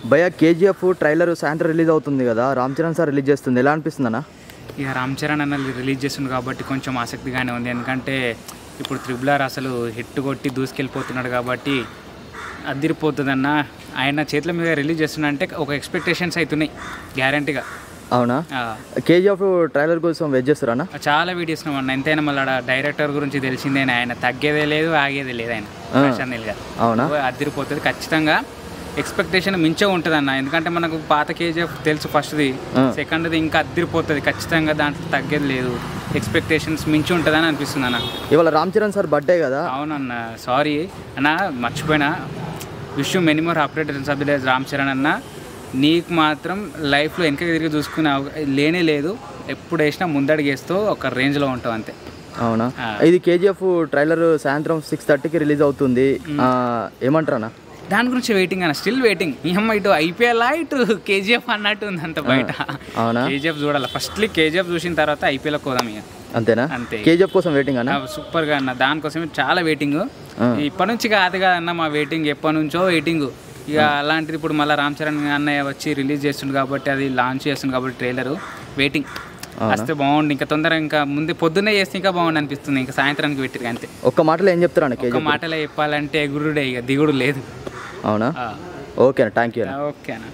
భయ KGF trailer సాయంత్రం release అవుతుంది కదా రామ్ చరణ్ సార్ రిలీజ్ చేస్తుంది ఎలా అనిపిస్తుంది అన్న ఇక రామ్ చరణ్ అన్న రిలీజ్ చేస్తుంది కాబట్టి కొంచెం ఆసక్తిగానే ఉంది ఎందుకంటే ఇప్పుడు త్రిబుల్ ఆర్ అసలు హిట్ కొట్టి దూసుకెళ్ళిపోతున్నాడు కాబట్టి అదిరిపోతుందన్న ఆయన చేతుల మీద రిలీజ్ చేస్తున్నా అంటే ఒక ఎక్స్పెక్టేషన్స్ అవుతున్నాయి గ్యారంటీగా అవునా కేజీఎఫ్ ట్రైలర్ కోసం వెయిట్ చేస్తారా అన్న చాలా వీడియోస్ అన్న ఎంతైనా మళ్ళీ డైరెక్టర్ గురించి తెలిసిందేనే ఆయన తగ్గేదే లేదు ఆగేదే లేదు ఆయన ప్రశాంత్ గా అవునా అదిరిపోతుంది ఖచ్చితంగా ఎక్స్పెక్టేషన్ మించే ఉంటుంది అన్న ఎందుకంటే మనకు పాత కేజీఎఫ్ తెలుసు ఫస్ట్ది సెకండ్ది ఇంకా అదిరిపోతుంది ఖచ్చితంగా దాంట్లో తగ్గేది లేదు ఎక్స్పెక్టేషన్స్ మించి ఉంటుందని అనిపిస్తుంది అన్న ఇవాళ రామ్ చరణ్ సార్ బర్త్డే కదా అవునన్న సారీ అన్న మర్చిపోయినా విష్ మెనీ మోర్ ఆపరేటర్ సభ్యులే రామ్ చరణ్ అన్న నీకు మాత్రం లైఫ్లో వెనక తిరిగి చూసుకునే అవ- లేనే లేదు ఎప్పుడు వేసినా ముందడిగేస్తూ ఒక రేంజ్లో ఉంటావు అంతే అవునా ఆ. ఇది కేజీఎఫ్ ట్రైలర్ సాయంత్రం సిక్స్ థర్టీకి రిలీజ్ అవుతుంది ఆ, ఏమంటారు అన్న దాని గురించి వెయిటింగ్ అన్న స్టిల్ వెయిటింగ్ ఏమో ఇటు ఐపీఎల్ ఇటు కేజీఎఫ్ అన్నట్టు ఉంది అంత బయట అవునా కేజీఎఫ్ చూడాలి ఫస్ట్లీ కేజీఎఫ్ చూసిన తర్వాత ఐపీఎల్ పోదాం ఇక అంతేనా అంతే కేజీఎఫ్ కోసం వెయిటింగ్ అన్న సూపర్గా అన్న దానికోసమే చాలా వెయిటింగ్ ఆ. ఇప్పటి నుంచి కాదు కదన్న మా వెయిటింగ్ ఎప్పటి నుంచో వెయిటింగ్ ఇక అలాంటిది ఇప్పుడు మళ్ళీ రామ్ చరణ్ అన్నయ్య వచ్చి రిలీజ్ చేస్తుంది కాబట్టి అది లాంచ్ చేస్తుంది కాబట్టి ట్రైలర్ వెయిటింగ్ వస్తే బాగుండు ఇంకా తొందరగా ఇంకా ముందే పొద్దున్నే చేస్తే ఇంకా బాగుండు అనిపిస్తుంది ఇంకా సాయంత్రానికి పెట్టిరు అంతే ఒక్క మాటలో ఏం చెప్తారా అన్న ఒక కేజీఎఫ్ మాటలో చెప్పాలంటే ఎగురుడే ఇక దిగుడు లేదు అవునా ఆ. ఓకే అన్న థ్యాంక్ యూ అన్న ఓకే అన్న